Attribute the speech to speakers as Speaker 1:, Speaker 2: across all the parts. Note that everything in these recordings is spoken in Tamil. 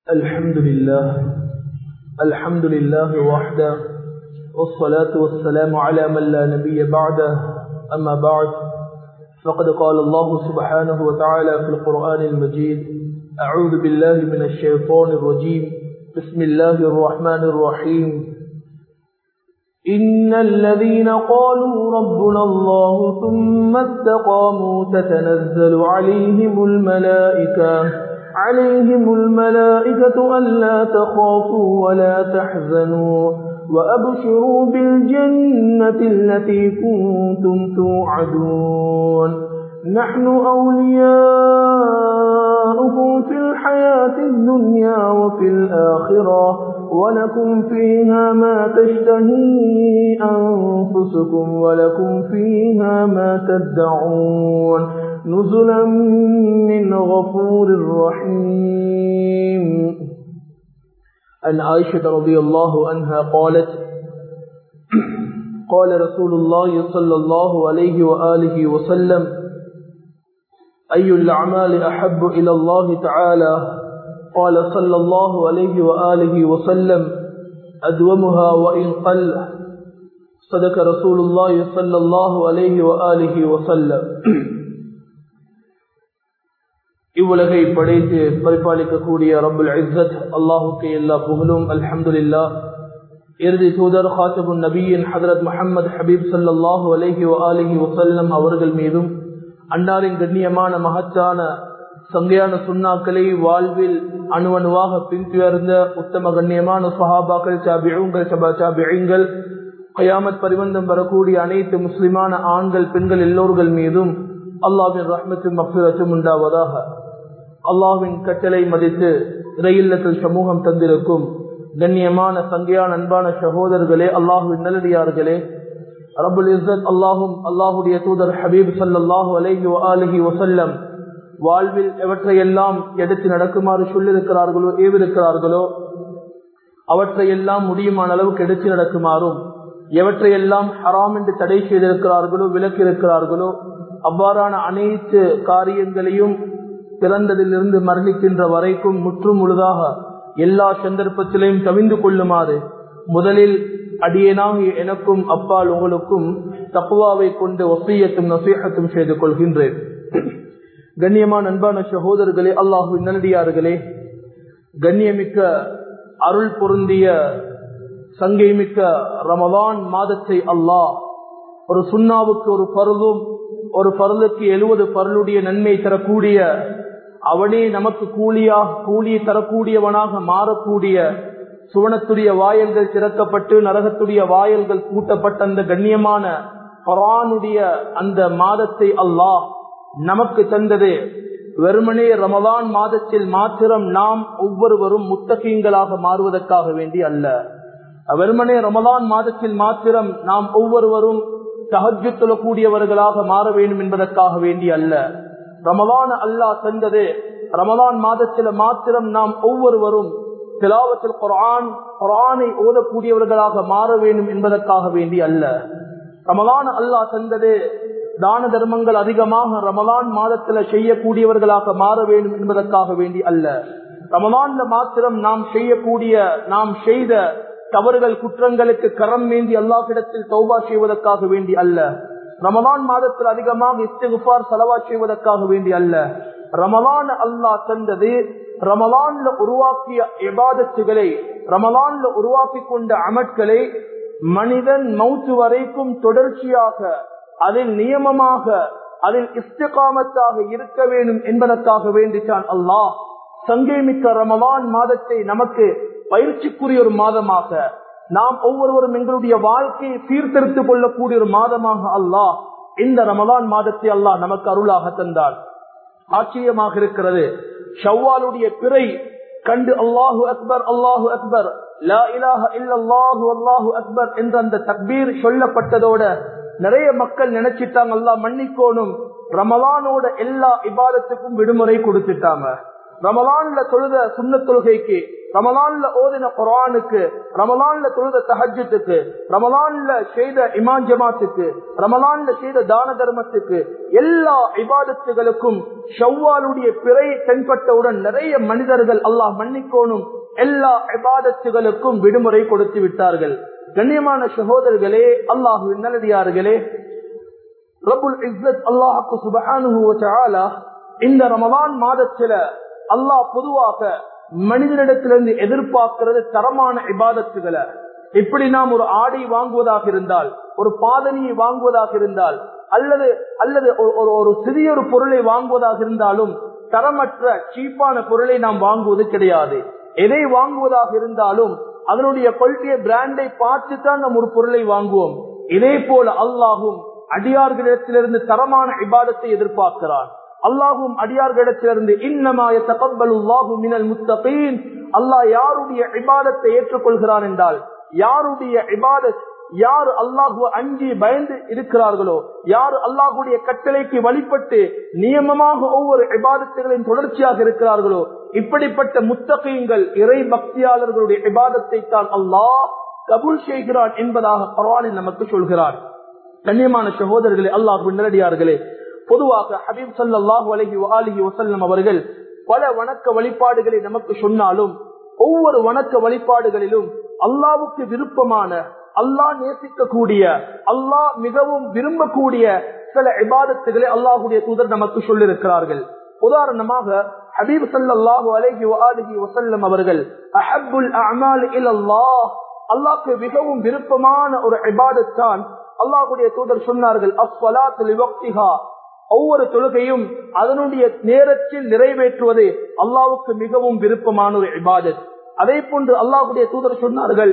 Speaker 1: الحمد لله الحمد لله وحده والصلاة والسلام على من لا نبي بعده أما بعد فقد قال الله سبحانه وتعالى في القرآن المجيد أعوذ بالله من الشيطان الرجيم بسم الله الرحمن الرحيم إن الذين قالوا ربنا الله ثم استقاموا تتنزل عليهم الملائكة عليهم الملائكة ألا تخافوا ولا تحزنوا وأبشروا بالجنة التي كنتم توعدون نحن أولياؤكم في الحياة الدنيا وفي الآخرة ولكم فيها ما تشتهي أنفسكم ولكم فيها ما تدعون نزلا من غفور رحيم عن عائشة رضي الله عنها قالت قال رسول الله صلى الله عليه وآله وسلم أي الأعمال أحب إلى الله تعالى قال صلى الله عليه وآله وسلم أدومها وإن قل صدق رسول الله صلى الله عليه وآله وسلم இவ்வுலகை படைத்து பரிபாலிக்கக்கூடிய ரபுல் இஸ்ஸத் அல்லாஹுக்கு எல்லா புகழும் அல்ஹம்துலில்லா இறுதி தூதர் ஹாத்தபுன் நபியின் ஹதரத் முஹம்மது ஹபீப் சல்லாஹூ அலஹி அலிஹி வசல்லம் அவர்கள் மீதும் அன்னாரின் கண்ணியமான மகத்தான சங்கையான சுண்ணாக்களை வாழ்வில் அணுவணுவாக பின்துயர்ந்த உத்தம கண்ணியமான சஹாபாக்கள் சாபியுங்கள் சபா சாபியங்கள் கயாமத் பரிவந்தம் வரக்கூடிய அனைத்து முஸ்லிமான ஆண்கள் பெண்கள் எல்லோர்கள் மீதும் அல்லாவின் ரஹ்மத்தும் மஃபிரத்தும் உண்டாவதாக அல்லாவின் கட்டளை மதித்து இறையில்லத்தில் சமூகம் தந்திருக்கும் கண்ணியமான சங்கையான அன்பான சகோதரர்களே அல்லாஹுவின் நல்லடியார்களே ரபுல் இஸ்ஸத் அல்லாஹும் அல்லாஹுடைய தூதர் ஹபீப் சல்லாஹூ அலஹி அலஹி வசல்லம் வாழ்வில் எவற்றையெல்லாம் எடுத்து நடக்குமாறு சொல்லிருக்கிறார்களோ ஏவிருக்கிறார்களோ அவற்றையெல்லாம் முடியுமான அளவுக்கு எடுத்து நடக்குமாறும் எவற்றையெல்லாம் ஹராம் என்று தடை செய்திருக்கிறார்களோ விலக்கிருக்கிறார்களோ அவ்வாறான அனைத்து காரியங்களையும் பிறந்ததிலிருந்து மரணிக்கின்ற வரைக்கும் முற்றும் முழுதாக எல்லா சந்தர்ப்பத்திலையும் தவிந்து கொள்ளுமாறு முதலில் அடியேனாக எனக்கும் அப்பால் உங்களுக்கும் தப்புவாவை கொண்டு ஒப்பியத்தும் நசீகத்தும் செய்து கொள்கின்றேன் கண்ணியமான அன்பான சகோதரர்களே அல்லாஹு நல்லடியார்களே கண்ணியமிக்க அருள் பொருந்திய சங்கைமிக்க ரமதான் மாதத்தை அல்லாஹ் ஒரு சுண்ணாவுக்கு ஒரு பருளும் ஒரு பருளுக்கு எழுபது பருளுடைய நன்மை தரக்கூடிய அவனே நமக்கு கூலியா கூலி தரக்கூடியவனாக மாறக்கூடிய சுவனத்துடைய வாயல்கள் திறக்கப்பட்டு நரகத்துடைய வாயல்கள் கூட்டப்பட்ட அந்த கண்ணியமான பரானுடைய அந்த மாதத்தை அல்லாஹ் நமக்கு தந்தது வெறுமனே ரமதான் மாதத்தில் மாத்திரம் நாம் ஒவ்வொருவரும் முத்தகீங்களாக மாறுவதற்காக வேண்டி அல்ல வெறுமனே ரமதான் மாதத்தில் மாத்திரம் நாம் ஒவ்வொருவரும் தகஜு தொழக்கூடியவர்களாக மாற வேண்டும் என்பதற்காக வேண்டி அல்ல ரமலான் அல்லாஹ் தந்தது ரமலான் மாதத்தில் மாத்திரம் நாம் ஒவ்வொருவரும் திலாவத்தில் குரான் குரானை ஓதக்கூடியவர்களாக மாற வேண்டும் என்பதற்காக வேண்டி அல்ல ரமலான் அல்லாஹ் தந்தது தான தர்மங்கள் அதிகமாக ரமலான் மாதத்துல செய்யக்கூடியவர்களாக மாற வேண்டும் என்பதற்காக வேண்டி அல்ல ரமலான்ல மாத்திரம் நாம் செய்யக்கூடிய நாம் செய்த தவறுகள் குற்றங்களுக்கு கரம் வேண்டி அல்லாஹிடத்தில் தௌபா செய்வதற்காக வேண்டி அல்ல ரமலான் மாதத்தில் அதிகமாக இஸ்திகுபார் செலவா செய்வதற்காக வேண்டி அல்ல ரமலான் அல்லாஹ் தந்தது ரமலான்ல உருவாக்கிய எபாதத்துகளை ரமலான்ல உருவாக்கி கொண்ட அமட்களை மனிதன் மௌத்து வரைக்கும் தொடர்ச்சியாக அதில் நியமமாக அதில் இஸ்திகாமத்தாக இருக்க வேண்டும் என்பதற்காக வேண்டித்தான் அல்லாஹ் சங்கேமிக்க ரமலான் மாதத்தை நமக்கு பயிற்சிக்குரிய ஒரு மாதமாக நாம் ஒவ்வொருவரும் எங்களுடைய வாழ்க்கையை சீர்திருத்திக் கொள்ளக்கூடிய ஒரு மாதமாக அல்லாஹ் இந்த ரமலான் மாதத்தை அல்லாஹ் நமக்கு அருளாக தந்தார் ஆச்சரியமாக இருக்கிறது ஷவ்வாலுடைய பிறை கண்டு அல்லாஹு அக்பர் அல்லாஹு அக்பர் லா இலாஹ இல்லல்லாஹு அல்லாஹு அக்பர் என்ற அந்த தக்பீர் சொல்லப்பட்டதோட நிறைய மக்கள் நினைச்சிட்டாங்க அல்லாஹ் மன்னிக்கோணும் ரமலானோட எல்லா இபாதத்துக்கும் விடுமுறை கொடுத்துட்டாங்க ரமலான்ல தொழுத சுண்ண தொழுகைக்கு ரமலான்ல ஓதின குரானுக்கு ரமலான்ல தொழுத தஹஜத்துக்கு ரமலான்ல செய்த இமான் ஜமாத்துக்கு ரமலான்ல செய்த தான தர்மத்துக்கு எல்லா இபாதத்துகளுக்கும் ஷவ்வாலுடைய பிறை தென்பட்டவுடன் நிறைய மனிதர்கள் அல்லாஹ் மன்னிக்கோணும் எல்லா இபாதத்துகளுக்கும் விடுமுறை கொடுத்து விட்டார்கள் கண்ணியமான சகோதரர்களே அல்லாஹு நல்லடியார்களே ரபுல் இஸ்ஸத் அல்லாஹுக்கு சுபஹானு இந்த ரமலான் மாதத்துல அல்லாஹ் பொதுவாக மனிதனிடத்திலிருந்து எதிர்பார்க்கிறது தரமான இபாதத்துகளை எப்படி நாம் ஒரு ஆடை வாங்குவதாக இருந்தால் ஒரு பாதனியை வாங்குவதாக இருந்தால் அல்லது அல்லது ஒரு ஒரு சிறிய ஒரு பொருளை வாங்குவதாக இருந்தாலும் தரமற்ற சீப்பான பொருளை நாம் வாங்குவது கிடையாது எதை வாங்குவதாக இருந்தாலும் அதனுடைய குவாலிட்டியை பிராண்டை பார்த்து தான் நாம் ஒரு பொருளை வாங்குவோம் இதே போல அல்லாஹும் அடியார்களிடத்திலிருந்து தரமான இபாதத்தை எதிர்பார்க்கிறான் அல்லாஹும் அடியார்களிடத்திலிருந்து இன்னமாய தகப்பலுல்லாஹு மினல் முத்தகீன் அல்லாஹ் யாருடைய இபாதத்தை ஏற்றுக்கொள்கிறான் என்றால் யாருடைய இபாதத் யார் அல்லாஹு அஞ்சி பயந்து இருக்கிறார்களோ யார் அல்லாஹுடைய கட்டளைக்கு வழிபட்டு நியமமாக ஒவ்வொரு இபாதத்துகளின் தொடர்ச்சியாக இருக்கிறார்களோ இப்படிப்பட்ட முத்தகையுங்கள் இறை பக்தியாளர்களுடைய இபாதத்தை தான் அல்லாஹ் கபூல் செய்கிறான் என்பதாக பரவானில் நமக்கு சொல்கிறார் கண்ணியமான சகோதரர்களே அல்லாஹு நேரடியார்களே பொதுவாக ஹபீப் சல்லாஹூ அலஹி அலிஹி வசல்லம் அவர்கள் பல வணக்க வழிபாடுகளை நமக்கு சொன்னாலும் ஒவ்வொரு வணக்க வழிபாடுகளிலும் அல்லாவுக்கு விருப்பமான அல்லாஹ் நேசிக்கக்கூடிய அல்லாஹ் மிகவும் விரும்பக்கூடிய சில இபாதத்துகளை அல்லாஹுடைய தூதர் நமக்கு சொல்லியிருக்கிறார்கள் உதாரணமாக ஹபீப் சல்லாஹூ அலஹி அலிஹி வசல்லம் அவர்கள் அஹபுல் அமால் இல் அல்லாஹ் அல்லாஹ்க்கு மிகவும் விருப்பமான ஒரு இபாதத்தான் அல்லாஹுடைய தூதர் சொன்னார்கள் அஸ்வலாத்து ஒவ்வொரு தொழுகையும் அதனுடைய நேரத்தில் நிறைவேற்றுவது அல்லாவுக்கு மிகவும் விருப்பமான ஒரு இபாதத் அதே போன்று அல்லாஹுடைய தூதர் சொன்னார்கள்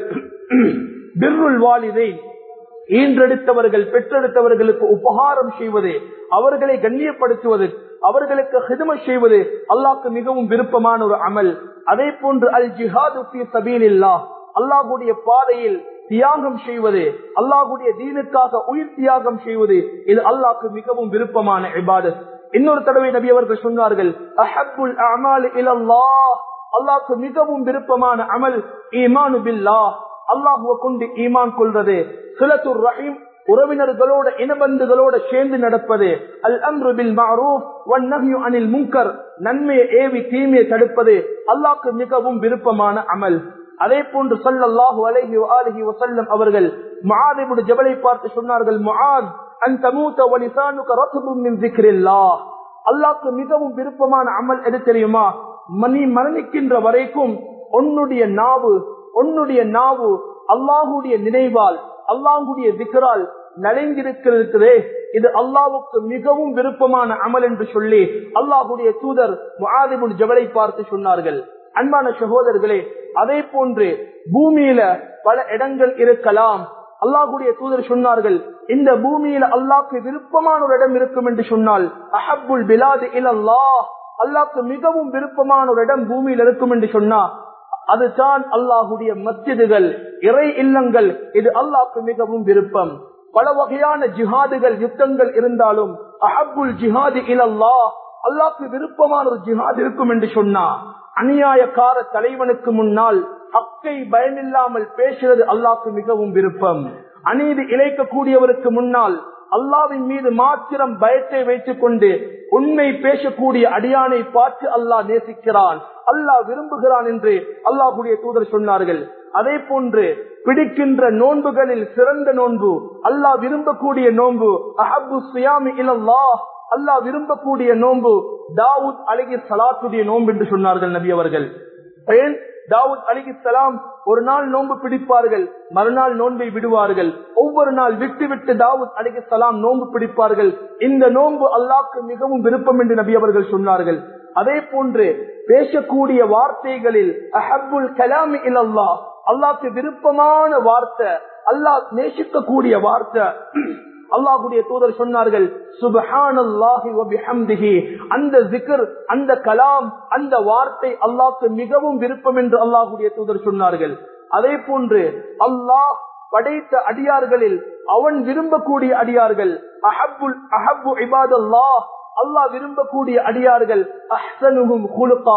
Speaker 1: பிர்ருல் வாலிதை ஈன்றெடுத்தவர்கள் பெற்றெடுத்தவர்களுக்கு உபகாரம் செய்வது அவர்களை கண்ணியப்படுத்துவது அவர்களுக்கு ஹிதம செய்வது அல்லாஹ்க்கு மிகவும் விருப்பமான ஒரு அமல் அதே போன்று அல் ஜிஹாது சபீலில்லா அல்லாஹுடைய பாதையில் தியாகம் செய்வது அல்லாஹுடைய தீனுக்காக உயிர் தியாகம் செய்வது இது அல்லாஹ்க்கு மிகவும் விருப்பமான இபாதத் இன்னொரு தடவை நபி அவர்கள் சொன்னார்கள் அஹப்புல் அமால் இலல்லாஹ் அல்லாஹ்க்கு மிகவும் விருப்பமான அமல் ஈமானு பில்லா அல்லாஹுவ கொண்டு ஈமான் கொள்வது சிலத்துர் ரஹீம் உறவினர்களோட இனபந்துகளோட சேர்ந்து நடப்பது அல் அம்ரு பில் மஅரூஃப் வன் நஹ்யு அனில் முன்கர் நன்மையை ஏவி தீமையை தடுப்பது அல்லாஹ்க்கு மிகவும் விருப்பமான அமல் அதே போன்று சல்லல்லாஹு அலைஹி வஆலிஹி வஸல்லம் அவர்கள் முஆத் இப்னு ஜபலை பார்த்து சொன்னார்கள் முஆத் அன் தமூத வலிசானுக ரத்பும் மின் ذிக்ரில்லாஹ் அல்லாஹ்க்கு மிகவும் விருப்பமான அமல் எது தெரியுமா மணி மரணிக்கின்ற வரைக்கும் உன்னுடைய நாவு உன்னுடைய நாவு அல்லாஹுடைய நினைவால் அல்லாஹுடைய திக்கரால் நலைந்திருக்கிறதே இது அல்லாவுக்கு மிகவும் விருப்பமான அமல் என்று சொல்லி அல்லாஹுடைய தூதர் முஆதிபுல் ஜபலை பார்த்து சொன்னார்கள் அன்பான சகோதரர்களே அதே போன்று பூமியில பல இடங்கள் இருக்கலாம் அல்லாஹுடைய தூதர் சொன்னார்கள் இந்த பூமியில அல்லாஹ்க்கு விருப்பமான ஒரு இடம் இருக்கும் என்று சொன்னால் அஹப்புல் பிலாது இலல்லாஹ் அல்லாஹ்க்கு மிகவும் விருப்பமான ஒரு இடம் பூமியில் இருக்கும் என்று சொன்னா அதுதான் அல்லாஹுடைய மஸ்ஜிதுகள் இறை இல்லங்கள் இது அல்லாஹ்க்கு மிகவும் விருப்பம் பல வகையான ஜிஹாதுகள் யுத்தங்கள் இருந்தாலும் அஹப்புல் ஜிஹாது இலல்லாஹ் அல்லாஹ்க்கு விருப்பமான ஒரு ஜிஹாத் இருக்கும் என்று சொன்னா அநியாயக்கார தலைவனுக்கு முன்னால் ஹக்கை பயமில்லாமல் பேசுறது அல்லாஹ்க்கு மிகவும் விருப்பம் அநீதி இழைக்கக்கூடியவருக்கு முன்னால் அல்லாவின் மீது மாத்திரம் பயத்தை வைத்துக் கொண்டு உண்மை பேசக்கூடிய அடியானை பார்த்து அல்லாஹ் நேசிக்கிறான் அல்லாஹ் விரும்புகிறான் என்று அல்லாஹுடைய தூதர் சொன்னார்கள் அதே போன்று பிடிக்கின்ற நோன்புகளில் சிறந்த நோன்பு அல்லாஹ் விரும்பக்கூடிய நோன்பு அஹபு சுயாமி இலல்லாஹ் அல்லாஹ் விரும்பக்கூடிய நோன்பு தாவூத் அலிகி சலாத்துடைய நோன்பு என்று சொன்னார்கள் நபி அவர்கள் ஏன் தாவூத் அலிகி சலாம் ஒரு நாள் நோன்பு பிடிப்பார்கள் மறுநாள் நோன்பை விடுவார்கள் ஒவ்வொரு நாள் விட்டு விட்டு தாவூத் அலிகி சலாம் நோன்பு பிடிப்பார்கள் இந்த நோன்பு அல்லாஹ்க்கு மிகவும் விருப்பம் என்று நபி அவர்கள் சொன்னார்கள் அதே போன்று பேசக்கூடிய வார்த்தைகளில் அஹபுல் கலாமி இல்லல்லா அல்லாஹ்க்கு விருப்பமான வார்த்தை அல்லாஹ் நேசிக்கக்கூடிய வார்த்தை அல்லாஹுடைய தூதர் சொன்னார்கள் சுபஹானல்லாஹி வபிஹம்திஹி அந்த ஜிக்ர் அந்த கலாம் அந்த வார்த்தை அல்லாஹ்க்கு மிகவும் விருப்பம் என்று அல்லாஹுடைய தூதர் சொன்னார்கள் அதே போன்று அல்லாஹ் படைத்த அடியார்களில் அவன் விரும்பக்கூடிய அடியார்கள் அஹப்புல் அஹப்பு இபாதல்லாஹ் அல்லாஹ் விரும்பக்கூடிய அடியார்கள் அஹ்சனுகும் குலுகா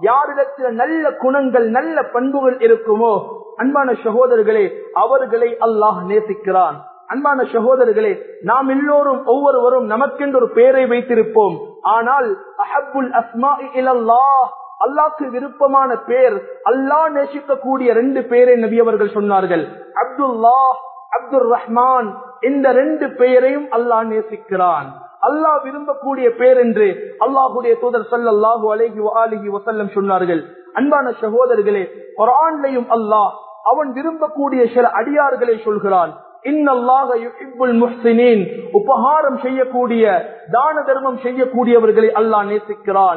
Speaker 1: யாரிடத்தில் நல்ல குணங்கள் நல்ல பண்புகள் இருக்குமோ அன்பான சகோதரர்களே அவர்களை அல்லாஹ் நேசிக்கிறான் அன்பான சகோதரர்களே நாம் எல்லோரும் ஒவ்வொருவரும் நமக்கென்று ஒரு பெயரை வைத்திருப்போம் ஆனால் அஹப்புல் அஸ்மா இலல்லாஹ் அல்லாக்கு விருப்பமான பேர் அல்லாஹ் நேசிக்கக்கூடிய ரெண்டு பேரை நபி அவர்கள் சொன்னார்கள் அப்துல்லா அப்துல் ரஹ்மான் இந்த ரெண்டு பெயரையும் அல்லாஹ் நேசிக்கிறான் அல்லாஹ் விரும்பக்கூடிய பேர் என்று அல்லாஹுடைய தூதர் சல்லாஹூ அலஹி அலிஹி வசல்லம் சொன்னார்கள் அன்பான சகோதரர்களே குரான்லையும் அல்லாஹ் அவன் விரும்பக்கூடிய சில அடியார்களை சொல்கிறான் உபகாரம் செய்யக்கூடிய தான தர்மம் செய்யக்கூடியவர்களை அல்லாஹ் நேசிக்கிறான்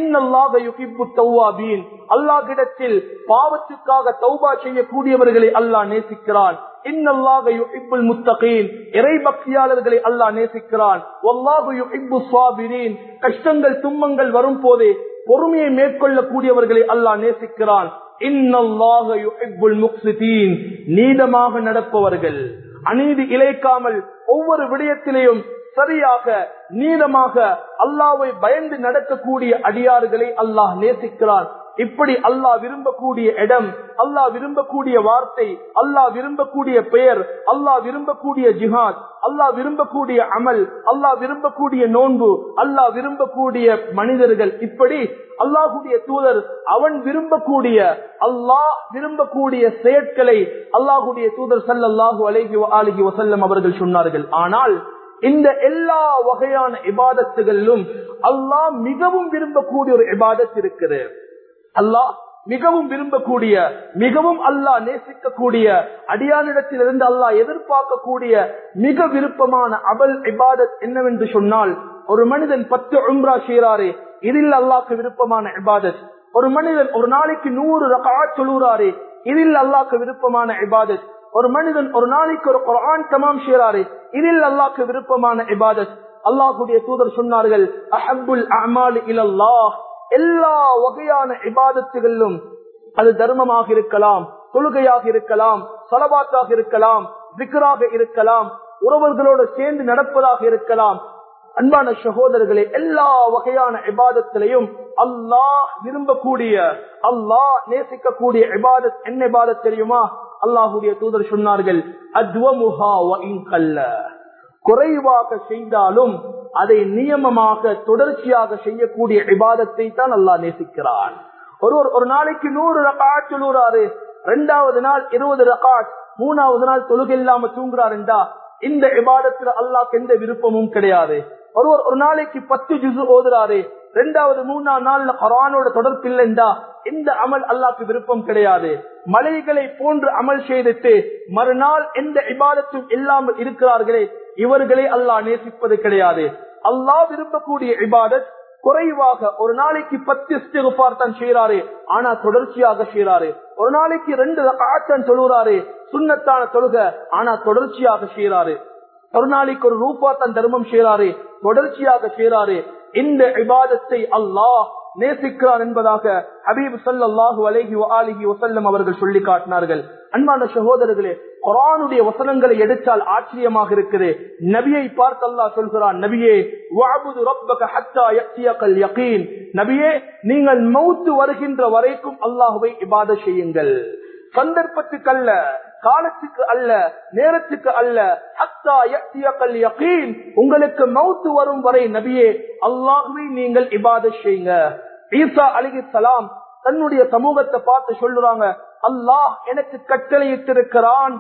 Speaker 1: அல்லாஹிடத்தில் பாவத்துக்காக தௌபா செய்யக்கூடியவர்களை அல்லாஹ் நேசிக்கிறான் இறை பக்தியாளர்களை அல்லாஹ் நேசிக்கிறான் கஷ்டங்கள் துன்பங்கள் வரும் போதே பொறுமையை மேற்கொள்ளக்கூடியவர்களை அல்லாஹ் நேசிக்கிறான் நீதமாக நடப்பவர்கள் அநீதி இழைக்காமல் ஒவ்வொரு விடயத்திலேயும் சரியாக நீளமாக அல்லாவை பயந்து நடக்கக்கூடிய அடியார்களை அல்லாஹ் நேசிக்கிறான் இப்படி அல்லாஹ் விரும்பக்கூடிய இடம் அல்லாஹ் விரும்பக்கூடிய வார்த்தை அல்லாஹ் விரும்பக்கூடிய பெயர் அல்லாஹ் விரும்பக்கூடிய ஜிஹாத் அல்லாஹ் விரும்பக்கூடிய அமல் அல்லாஹ் விரும்பக்கூடிய நோன்பு அல்லாஹ் விரும்பக்கூடிய மனிதர்கள் இப்படி அல்லாஹுடைய தூதர் அவன் விரும்பக்கூடிய அல்லாஹ் விரும்பக்கூடிய செயற்களை அல்லாஹுடைய தூதர் சல்லாஹூ அலஹி அலஹி வசல்லம் அவர்கள் சொன்னார்கள் ஆனால் இந்த எல்லா வகையான இபாதத்துகளிலும் அல்லாஹ் மிகவும் விரும்பக்கூடிய ஒரு இபாதத் இருக்குது அல்லாஹ் மிகவும் விரும்பக்கூடிய மிகவும் அல்லாஹ் நேசிக்கக்கூடிய அடியானிடத்திலிருந்து அல்லாஹ் எதிர்பார்க்கக்கூடிய மிக விருப்பமான அபல் இபாதத் என்னவென்று சொன்னால் ஒரு மனிதன் பத்து உம்ரா செய்யறாரு இதில் அல்லாஹ்க்கு விருப்பமான இபாதத் ஒரு மனிதன் ஒரு நாளைக்கு நூறு ரகா சொல்லுறாரு இதில் அல்லாஹ்க்கு விருப்பமான இபாதத் ஒரு மனிதன் ஒரு நாளைக்கு ஒரு குரான் தமாம் செய்யறாரு இதில் அல்லாஹ்க்கு விருப்பமான இபாதத் அல்லாஹுடைய தூதர் சொன்னார்கள் அஹபுல் அமால் இலல்லாஹ் எல்லா வகையான இபாதத்துகளிலும் அது தர்மமாக இருக்கலாம் தொழுகையாக இருக்கலாம் சலபாத்தாக இருக்கலாம் விக்கராக இருக்கலாம் உறவர்களோடு சேர்ந்து நடப்பதாக இருக்கலாம் அன்பான சகோதரர்களே எல்லா வகையான இபாதத்திலையும் அல்லாஹ் விரும்பக்கூடிய அல்லாஹ் நேசிக்கக்கூடிய இபாதத் என்ன இபாதத் தெரியுமா அல்லாஹுடைய தூதர் சொன்னார்கள் அத்வமுஹா குறைவாக செய்தாலும் அதை நியமமாக தொடர்ச்சியாக செய்யக்கூடிய இபாதத்தை தான் அல்லாஹ் நேசிக்கிறான் ஒருவர் ஒரு நாளைக்கு நூறு ரகாட் சொல்லுறாரு ரெண்டாவது நாள் இருபது ரகாட் மூணாவது நாள் தொழுகை இல்லாம தூங்குறாருண்டா இந்த இபாதத்துல அல்லாஹ் எந்த விருப்பமும் கிடையாது ஒருவர் ஒரு நாளைக்கு பத்து ஜுசு ஓதுறாரு ரெண்டாவது மூணாம் நாள்ல குரானோட தொடர்பு இல்லைண்டா இந்த அமல் அல்லாக்கு விருப்பம் கிடையாது மலைகளை போன்று அமல் செய்துட்டு மறுநாள் எந்த இபாதத்தும் இல்லாமல் இருக்கிறார்களே இவர்களை அல்லாஹ் நேசிப்பது கிடையாது அல்லாஹ் விரும்பக்கூடிய இபாதத் குறைவாக ஒரு நாளைக்கு பத்து இஸ்திகுபார் தான் செய்யறாரு ஆனா தொடர்ச்சியாக செய்யறாரு ஒரு நாளைக்கு ரெண்டு ஆட்டன் தொழுறாரு சுண்ணத்தான தொழுக ஆனா தொடர்ச்சியாக செய்யறாரு ஒரு நாளைக்கு ஒரு ரூபா தன் தர்மம் செய்யறாரு தொடர்ச்சியாக செய்யறாரு இந்த இபாதத்தை அல்லாஹ் நேசிக்கிறான் என்பதாக ஹபீப் சல்லாஹு அலஹி அலிஹி வசல்லம் அவர்கள் சொல்லி காட்டினார்கள் அன்பான சகோதரர்களே குரானுடைய வசனங்களை எடுத்தால் ஆச்சரியமாக இருக்குது நபியை பார்த்து அல்லாஹ் சொல்கிறான் நபியே நபியே நீங்கள் மௌத்து வருகின்ற வரைக்கும் அல்லாஹுவை இபாத செய்யுங்கள் சந்தர்ப்பத்துக்கு அல்ல காலத்துக்கு அல்ல நேரத்துக்கு அல்ல உங்களுக்கு மௌத்து வரும் வரை நபியே அல்லாஹுவை நீங்கள் இபாத செய்யுங்க ஈசா அலிகி சலாம் தன்னுடைய சமூகத்தை பார்த்து சொல்லுறாங்க அல்லாஹ் எனக்கு கட்டளையிட்டிருக்கிறான்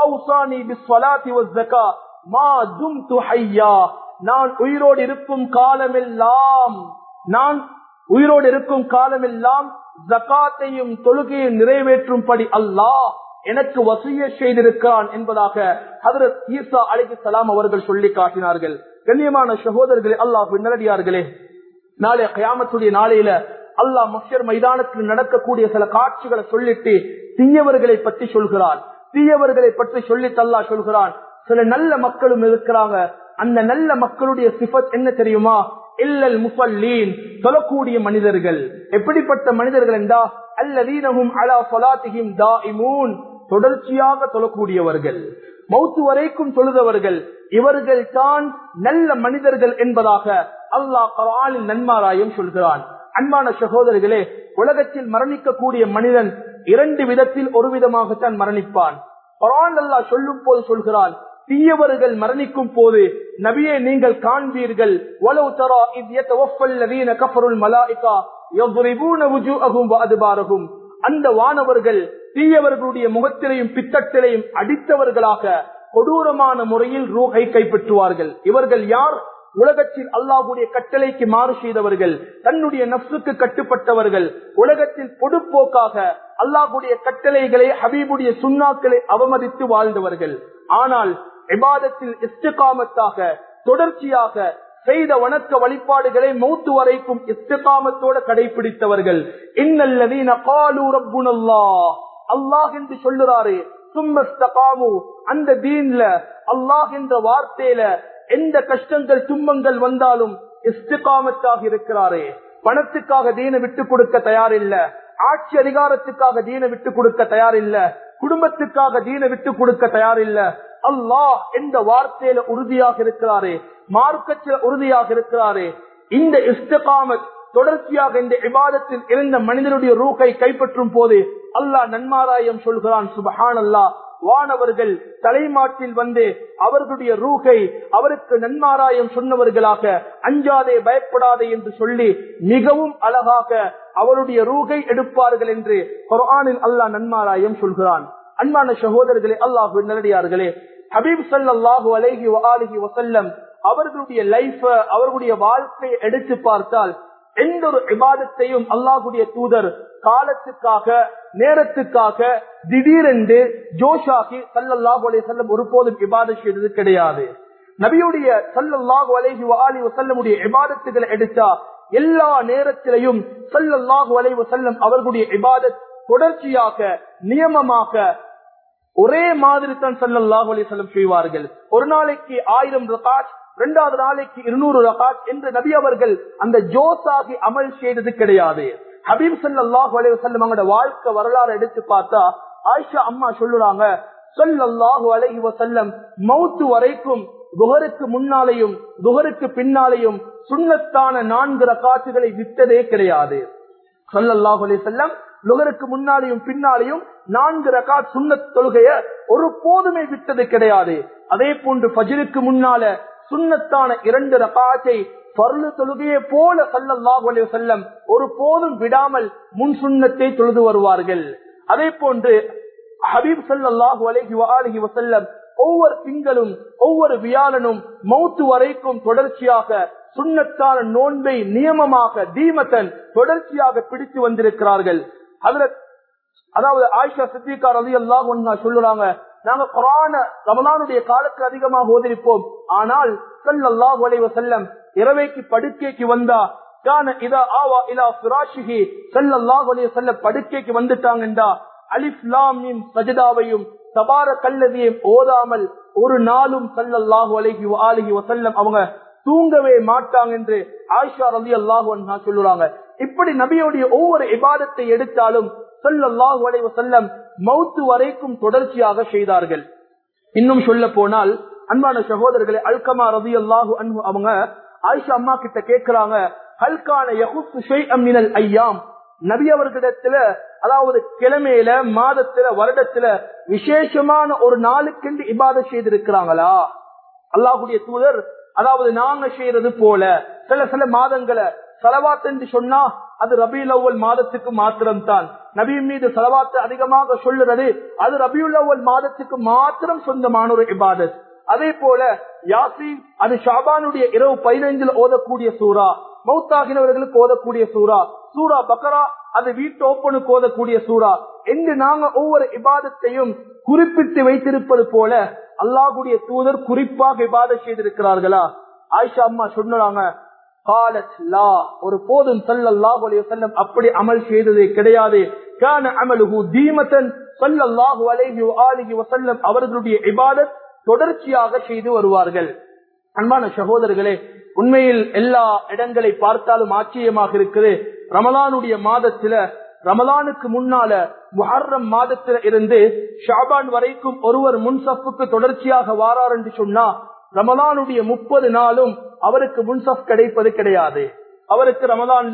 Speaker 1: நான் உயிரோடு இருக்கும் காலமெல்லாம் நான் உயிரோடு இருக்கும் காலமெல்லாம் ஜக்காத்தையும் தொழுகையும் நிறைவேற்றும்படி அல்லாஹ் எனக்கு வசிய செய்திருக்கிறான் என்பதாக ஹதரத் ஈசா அலிகி சலாம் அவர்கள் சொல்லி காட்டினார்கள் கண்ணியமான சகோதரர்களே அல்லாஹ் நேரடியார்களே நாளை கயாமத்துடைய நாளையில அல்லாஹ் மஷர் மைதானத்தில் நடக்கக்கூடிய சில காட்சிகளை சொல்லிட்டு தீயவர்களை பற்றி சொல்கிறான் தீயவர்களை பற்றி சொல்லிட்டு அல்லாஹ் சொல்கிறான் சில நல்ல மக்களும் இருக்கிறாங்க அந்த நல்ல மக்களுடைய சிபத் என்ன தெரியுமா இல்லல் முசல்லீன் சொல்லக்கூடிய மனிதர்கள் எப்படிப்பட்ட மனிதர்கள் என்றா அல்லதீனகும் அலா சொலாத்திகிம் தாஇமூன் தொடர்ச்சியாக தொழக்கூடியவர்கள் மௌத்து வரைக்கும் தொழுதவர்கள் இவர்கள் தான் நல்ல மனிதர்கள் என்பதாக அல்லாஹ் கரானில் நன்மாராயம் சொல்கிறான் அன்பான சகோதரர்களே உலகத்தில் மரணிக்கக்கூடிய மனிதன் இரண்டு விதத்தில் ஒரு விதமாகத்தான் மரணிப்பான் குரான் அல்லாஹ் சொல்லும் போது சொல்கிறான் தீயவர்கள் மரணிக்கும் போது நபியை நீங்கள் காண்பீர்கள் வலவு தரா இத் யதவஃபல் லதீன கஃபருல் மலாயிகா யضربون وجوههم وادبارهم அந்த வானவர்கள் தீயவர்களுடைய முகத்திலையும் பித்தட்டிலையும் அடித்தவர்களாக கொடூரமான முறையில் ரூஹை கைப்பற்றுவார்கள் இவர்கள் யார் உலகத்தில் அல்லாஹுடைய கட்டளைக்கு மாறு செய்தவர்கள் தன்னுடைய நப்சுக்கு கட்டுப்பட்டவர்கள் உலகத்தில் பொடுப்போக்காக அல்லாஹுடைய கட்டளைகளை ஹபீபுடைய சுண்ணாக்களை அவமதித்து வாழ்ந்தவர்கள் ஆனால் இபாதத்தில் இஸ்திகாமத்தாக தொடர்ச்சியாக செய்த வணக்க வழிபாடுகளை மௌத்து வரைக்கும் இஸ்திகாமத்தோட கடைபிடித்தவர்கள் இன்னல்லதீன காலு ரப்புனல்லா அல்லாஹ் என்று சொல்லுறாரு சும்மஸ்தகாமு அந்த தீன்ல அல்லாஹ் என்ற வார்த்தையில எந்த கஷ்டங்கள் துன்பங்கள் வந்தாலும் இஸ்திகாமத்தாக இருக்கிறாரே பணத்துக்காக தீன விட்டு கொடுக்க தயாரில்ல ஆட்சி அதிகாரத்துக்காக தீன விட்டு கொடுக்க தயாரில்ல குடும்பத்துக்காக தீன விட்டு கொடுக்க தயாரில்ல அல்லாஹ் எந்த வார்த்தையில உறுதியாக இருக்கிறாரே மார்க்கத்தில் உறுதியாக இருக்கிறாரே இந்த இஸ்திகாமத் தொடர்ச்சியாக இந்த விவாதத்தில் இருந்த மனிதனுடைய ரூகை கைப்பற்றும் போது அல்லாஹ் நன்மாராயம் சொல்கிறான் சுபஹான் அல்லா வானவர்கள் தலைமாட்டில் வந்து அவர்களுடைய ரூகை அவருக்கு நன்மாராயம் சொன்னவர்களாக அஞ்சாதே பயப்படாதே என்று சொல்லி மிகவும் அழகாக அவருடைய ரூகை எடுப்பார்கள் என்று குரானில் அல்லாஹ் நன்மாராயம் சொல்கிறான் அன்பான சகோதரர்களே அல்லாஹ் நல்லடியார்களே ஹபீப் சல்லாஹூ அலஹி அலிஹி வசல்லம் அவர்களுடைய லைஃப் அவர்களுடைய வாழ்க்கையை எடுத்து பார்த்தால் எந்த ஒரு விவாதத்தையும் அல்லாஹுடைய தூதர் காலத்துக்காக நேரத்துக்காக திடீரென்று ஜோஷாகி சல்லல்லாஹு அலைஹி வஸல்லம் ஒருபோதும் இபாதத் செய்தது கிடையாது நபியுடைய சல்லல்லாஹு அலைஹி வஆலி வஸல்லமுடைய இபாதத்துகளை எடுத்தா எல்லா நேரத்திலையும் சல்லல்லாஹு அலைஹி வஸல்லம் அவர்களுடைய இபாதத் தொடர்ச்சியாக நியமமாக ஒரே மாதிரி தான் சல்லல்லாஹு அலைஹி வஸல்லம் செய்வார்கள் ஒரு நாளைக்கு ஆயிரம் ரகாத் இரண்டாவது நாளைக்கு இருநூறு ரகாத் என்று நபி அவர்கள் அந்த ஜோசாகி அமல் செய்தது கிடையாது ஹபீப் சல்லாஹூ அலைஹி வஸல்லம் அவங்களோட வாழ்க்கை வரலாறு எடுத்து பார்த்தா ஆயிஷா அம்மா சொல்லுறாங்க சொல்லல்லாஹு அலைஹி வஸல்லம் மௌத்து வரைக்கும் துகருக்கு முன்னாலேயும் துகருக்கு பின்னாலேயும் சுண்ணத்தான நான்கு ரகாத்துகளை விட்டதே கிடையாது சொல்லல்லாஹு அலைஹி வஸல்லம் லுகருக்கு முன்னாலேயும் பின்னாலேயும் நான்கு ரகாத் சுண்ணத் தொழுகைய ஒரு போதுமே விட்டது கிடையாது அதே போன்று ஃபஜ்ருக்கு முன்னால சுண்ணத்தான இரண்டு ரகாத்தை பருளு தொழுகையை போல சல்லல்லாஹு அலைஹி வஸல்லம் ஒரு போதும் விடாமல் முன் சுண்ணத்தை தொழுது வருவார்கள் அதே போன்று ஹபீப் சல்லாஹூ அலைஹி வஆலிஹி வஸல்லம் ஒவ்வொரு திங்களும் ஒவ்வொரு வியாழனும் மௌத்து வரைக்கும் தொடர்ச்சியாக சுண்ணத்தான நோன்பை நியமமாக தீமத்தன் தொடர்ச்சியாக பிடித்து வந்திருக்கிறார்கள் அதுல அதாவது ஆயிஷா சித்திகார் அலி அல்லாஹ் சொல்லுறாங்க நாங்க குரான ரமலானுடைய காலத்துக்கு அதிகமாக ஓதிருப்போம் ஆனால் சல்லல்லாஹு அலைஹி வஸல்லம் இரவைக்கு படுக்கைக்கு வந்தா கான இதா ஆவா இலா ஃபிராஷிஹி ஸல்லல்லாஹு அலைஹி வஸல்லம் படுக்கைக்கு வந்துட்டாங்கண்டா அலிஃப் லாம் மீம் சஜதாவையும் தபாரக் அல்லதியையும் ஓதாமல் ஒரு நாளும் ஸல்லல்லாஹு அலைஹி வஆலிஹி வஸல்லம் அவங்க தூங்கவே மாட்டாங்க என்று ஆயிஷா ரலியல்லாஹு அன்ஹா சொல்லுறாங்க இப்படி நபியோடைய ஒவ்வொரு இபாதத்தை எடுத்தாலும் ஸல்லல்லாஹு அலைஹி வஸல்லம் மௌத்து வரைக்கும் தொடர்ச்சியாக செய்தார்கள் இன்னும் சொல்ல போனால் அன்பான சகோதரர்களே அல்கமா ரதி அல்லாஹு அன்பு அவங்க ஆயிஷா அம்மா கிட்ட கேட்கிறாங்க ஹல்கான யகுத்து ஷைஅம் மினல் ஐயாம் நபி அவர்களிடத்துல அதாவது கிழமையில மாதத்துல வருடத்துல விசேஷமான ஒரு நாளுக்கென்று இபாத செய்திருக்கிறாங்களா அல்லாஹுடைய தூதர் அதாவது நாங்க செய்யறது போல சில சில மாதங்களை செலவாத் என்று சொன்னா அது ரபியுல் அவ்வல் மாதத்துக்கு மாத்திரம் தான் நபி மீது செலவாத்து அதிகமாக சொல்லுறது அது ரபியுல் அவ்வல் மாதத்துக்கு மாத்திரம் சொந்தமான ஒரு இபாதத் அதே போல யாசின் அது ஷாபானுடைய இரவு பதினைஞ்சுல ஓதக்கூடிய சூறா மௌத்தாகினவர்களுக்கு ஓதக்கூடிய சூறா சூரா பக்கரா அது வீட்டு ஓப்பனுக்கு ஓதக்கூடிய சூறா என்று நாங்க ஒவ்வொரு இபாதத்தையும் குறிப்பிட்டு வைத்திருப்பது போல அல்லாஹுடைய தூதர் குறிப்பாக இபாத செய்திருக்கிறார்களா ஆயிஷா அம்மா சொன்னாங்க காலத் லா ஒரு போதும் சல்லல்லாஹு அலைஹி வஸல்லம் அப்படி அமல் செய்ததே கிடையாது கான அமலுஹு தீமத்தன் சல்லல்லாஹு அலைஹி வஆலிஹி வஸல்லம் அவர்களுடைய இபாதத் தொடர்ச்சியாக செய்து வருவார்கள் அன்பான சகோதரர்களே உண்மையில் எல்லா இடங்களை பார்த்தாலும் ஆச்சரியமாக இருக்குது ரமலானுடைய மாதத்துல ரமலானுக்கு முன்னால முஹர்ரம் மாதத்துல இருந்து ஷாபான் வரைக்கும் ஒருவர் முன்சப்புக்கு தொடர்ச்சியாக வாரார் என்று சொன்னா ரமலானுடைய முப்பது நாளும் அவருக்கு முன்சப் கிடைப்பது கிடையாது அவருக்கு ரமலான்ல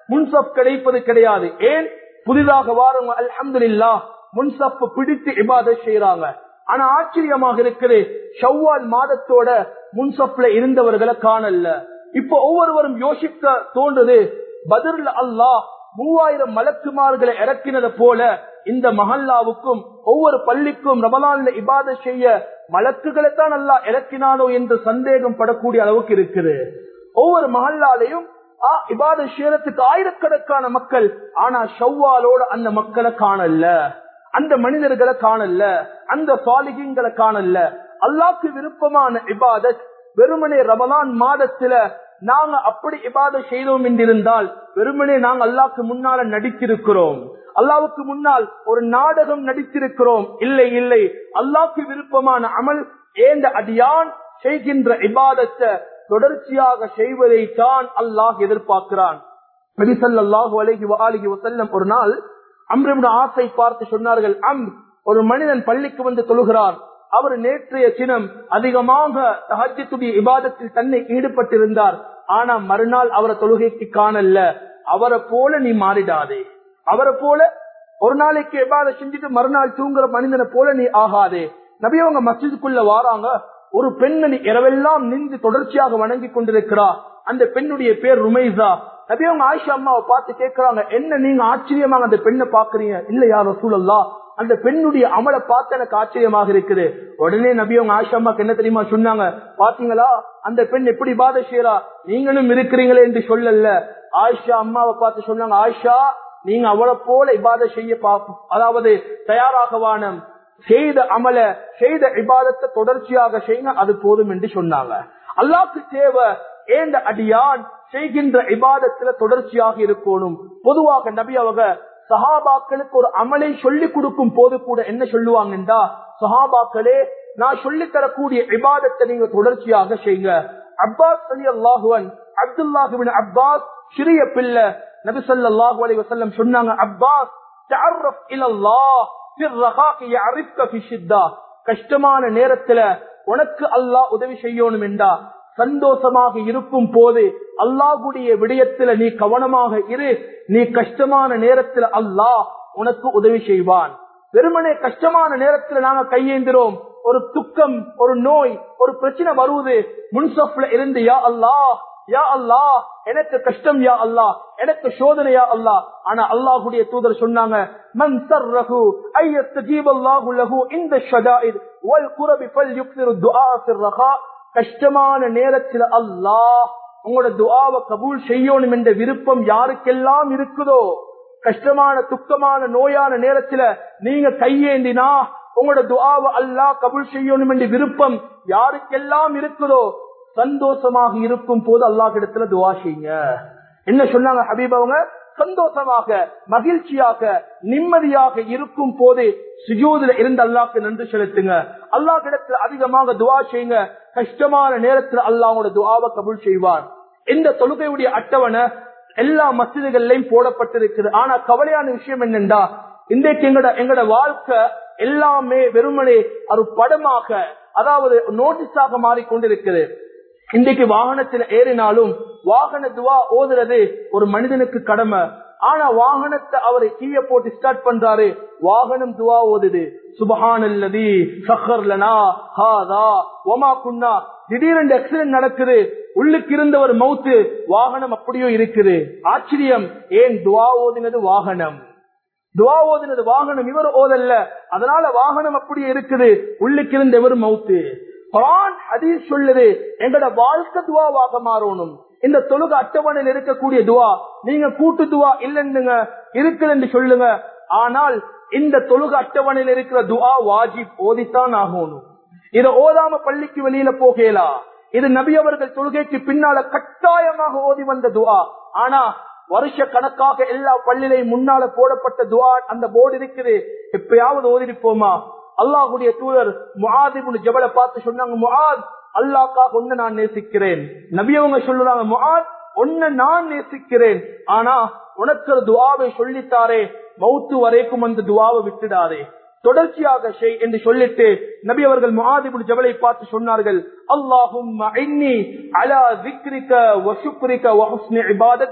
Speaker 1: முன்சப் கிடைப்பது கிடையாது ஏன் புதிதாக வாரவங்க அல்ஹம்துலில்லா முன்சப் பிடித்து இபாத செய்யறாங்க ஆனா ஆச்சரியமாக இருக்குது ஷவ்வால் மாதத்தோட முன்சப்ல இருந்தவர்களை காணல இப்ப ஒவ்வொருவரும் யோசிக்க தோன்றது பதில் அல்லாஹ் மூவாயிரம் மலக்குமார்களை இறக்கினது போல இந்த மஹல்லாவுக்கும் ஒவ்வொரு பள்ளிக்கும் ரமலான்ல இபாத செய்ய மலக்குகளை தான் அல்லா இறக்கினானோ என்று சந்தேகம் படக்கூடிய அளவுக்கு இருக்குது ஒவ்வொரு மஹல்லாலையும் இபாத செய்யறதுக்கு ஆயிரக்கணக்கான மக்கள் ஆனா ஷவ்வாலோட அந்த மக்களை காணல அந்த மனிதர்களை காணல அந்த சாலிகங்களை காணல அல்லாக்கு விருப்பமான இபாதத் வெறுமனே ரமலான் மாதத்துல நாங்க அப்படி இபாத செய்தோம் என்றிருந்தால் வெறுமனே நாங்க அல்லாக்கு முன்னால நடித்திருக்கிறோம் அல்லாவுக்கு முன்னால் ஒரு நாடகம் நடித்திருக்கிறோம் இல்லை இல்லை அல்லாக்கு விருப்பமான அமல் ஏந்த அடியான் செய்கின்ற இபாதத்தை தொடர்ச்சியாக செய்வதை தான் அல்லாஹ் எதிர்பார்க்கிறான் நபிசல்லாஹு அலஹி அலிஹி வசல்லம் ஒரு நாள் அம்ரிமுட ஆசை பார்த்து சொன்னார்கள் அம் ஒரு மனிதன் பள்ளிக்கு வந்து தொழுகிறார் அவர் நேற்றைய தினம் அதிகமாக தஹஜத்துடைய இபாதத்தில் தன்னை ஈடுபட்டிருந்தார் ஆனா மறுநாள் அவரை தொழுகைக்கு காணல அவரை போல நீ மாறிடாதே அவரை போல ஒரு நாளைக்கு இபாத செஞ்சுட்டு மறுநாள் தூங்குற மனிதனை போல நீ ஆகாதே நபியவங்க மசிதுக்குள்ள வாராங்க ஒரு பெண்ணை இரவெல்லாம் நின்று தொடர்ச்சியாக வணங்கி கொண்டிருக்கிறா அந்த பெண்ணுடைய பேர் ருமைசா நபியவங்க ஆயிஷா அம்மாவை பார்த்து கேட்கிறாங்க என்ன நீங்க ஆச்சரியமாக அந்த பெண்ணை பாக்குறீங்க இல்ல யார் ரசூலல்லா அந்த பெண்ணுடைய அமலை பார்த்து எனக்கு ஆச்சரியமாக இருக்குது உடனே நபி அவங்க ஆயிஷா அம்மாக்கு என்ன தெரியுமா சொன்னாங்க பாத்தீங்களா அந்த பெண் எப்படி பாத செய்யறா நீங்களும் இருக்கிறீங்களே என்று சொல்லல ஆயிஷா அம்மாவை பார்த்து சொன்னாங்க ஆயிஷா நீங்க அவளை போல இபாத செய்ய பார்ப்போம் அதாவது தயாராக வானம் செய்த அமல செய்த இபாதத்தை தொடர்ச்சியாக செய்யுங்க அது போதும் என்று சொன்னாங்க அல்லாக்கு தேவை ஏந்த அடியான் செய்கின்ற இபாதத்துல தொடர்ச்சியாக இருக்கணும் பொதுவாக நபி அவங்க சஹாபாக்களுக்கு ஒரு அமலை சொல்லிக் கொடுக்கும் போது கூட என்ன சொல்லுவாங்கன்றா சஹாபாக்களே நான் சொல்லி தரக்கூடிய இபாதத்தை நீங்க தொடர்ச்சியாக செய்யுங்க அப்பாஸ் அலி அல்லாஹுவன் அப்துல்லாஹுவின் அப்பாஸ் சிறிய பிள்ளை நபி ஸல்லல்லாஹு அலைஹி வஸல்லம் சொன்னாங்க அப்பாஸ் தஅர்ரஃப் இலல்லாஹ் ஃபிர் ரஹாகி யஅரிஃப்க ஃபி ஷித்தா கஷ்டமான நேரத்துல உனக்கு அல்லாஹ் உதவி செய்யணும் என்றா சந்தோஷமாக இருக்கும் போது அல்லாஹுடைய விடயத்துல நீ கவனமாக இரு நீ கஷ்டமான நேரத்துல அல்லாஹ் உனக்கு உதவி செய்வான் வெறுமனே கஷ்டமான நேரத்துல நாங்க கையேந்திரோம் ஒரு துக்கம் ஒரு நோய் ஒரு பிரச்சனை வருவது முன்சப்ல இருந்து யா அல்லாஹ் யா அல்லாஹ் எனக்கு கஷ்டம் யா அல்லாஹ் எனக்கு சோதனை யா அல்லாஹ் ஆனா அல்லாஹுடைய தூதர் சொன்னாங்க மன் சர்ரஹு ஐயஸ்தஜீப அல்லாஹு லஹு இந்த ஷதாயித் வல் குரபி ஃபல்யுக்ஸிரு துஆ ஃபிர் ரஹா கஷ்டமான நேரத்தில் அல்லாஹ் உங்களோட துஆவை கபூல் செய்யணும் என்ற விருப்பம் யாருக்கெல்லாம் இருக்குதோ கஷ்டமான துக்கமான நோயான நேரத்துல நீங்க கையேந்தினா உங்களோட துஆவை அல்லாஹ் கபூல் செய்யணும் என்ற விருப்பம் யாருக்கெல்லாம் இருக்குதோ சந்தோஷமாக இருக்கும் போது அல்லாஹ் இடத்துல துவா செய்யுங்க என்ன சொன்னாங்க ஹபீப் அவங்க சந்தோஷமாக மகிழ்ச்சியாக நிம்மதியாக இருக்கும் போது சுஜூதுல இருந்து அல்லாஹ்க்கு நன்றி செலுத்துங்க அல்லாஹ் இடத்துல அதிகமாக துவா செய்யுங்க கஷ்டமான நேரத்துல அல்லாஹோட துவாவை கபூல் செய்வார் இந்த தொழுகையுடைய அட்டவணை எல்லா மசிதிகள்லயும் போடப்பட்டிருக்குது ஆனா கவலையான விஷயம் என்னண்டா இன்றைக்கு எங்கட எங்கட வாழ்க்கை எல்லாமே வெறுமனே ஒரு படமாக அதாவது நோட்டீஸாக மாறிக்கொண்டிருக்குது இன்றைக்கு வாகனத்தில் ஏறினாலும் வாகன துவா ஓதுறது ஒரு மனிதனுக்கு கடமை ஆனா வாகனத்தை அவரை கீழே போட்டு ஸ்டார்ட் பண்றாரு வாகனம் துவா ஓதுது சுபஹானல்லதி சஹர்லனா ஹாதா ஒமா குன்னா திடீரென்று ஆக்சிடென்ட் நடக்குது உள்ளுக்கு இருந்தவர் மவுத்து வாகனம் அப்படியோ இருக்குது ஆச்சரியம் ஏன் துவா ஓதினது வாகனம் துவா ஓதினது வாகனம் இவர் ஓதல்ல அதனால வாகனம் அப்படியே இருக்குது உள்ளுக்கு இருந்த இவர் மவுத்து குரான் ஹதீஸ் சொல்லுது எங்கட வாழ்க்கை துவாவாக மாறணும் இந்த தொழுக அட்டவணையில் இருக்கக்கூடிய துவா நீங்க கூட்டு துவா இல்லைன்னுங்க இருக்குது என்று சொல்லுங்க ஆனால் இந்த தொழுக அட்டவணையில் இருக்கிற துவா வாஜிப் ஓதித்தான் ஆகணும் இதை ஓதாம பள்ளிக்கு வெளியில போகலா இது நபி அவர்கள் தொழுகைக்கு பின்னால கட்டாயமாக ஓதி வந்த துவா ஆனா வருஷ கணக்காக எல்லா பள்ளிலையும் முன்னால போடப்பட்ட துவா அந்த போர்டு இருக்குது எப்பயாவது ஓதிருப்போமா அல்லாஹுடைய தூதர் முஹாதிபுன் ஜபலை பார்த்து சொன்னாங்க முஹாத் அல்லாக்காக ஒன்னு நான் நேசிக்கிறேன் நபியவங்க சொல்லுறாங்க முஹாத் ஒன்னு நான் நேசிக்கிறேன் ஆனா உனக்கு ஒரு துவாவை சொல்லித்தாரே மௌத்து வரைக்கும் அந்த துவாவை விட்டுடாதே தொடர்ச்சியாக செய் என்று சொல்லிட்டு நபி அவர்கள் முஹாதிபுன் ஜபலை பார்த்து சொன்னார்கள் அல்லாஹும் அலா திக்ரிக்க வசுக்ரிக்க வஹுஸ்னி இபாதத்திக்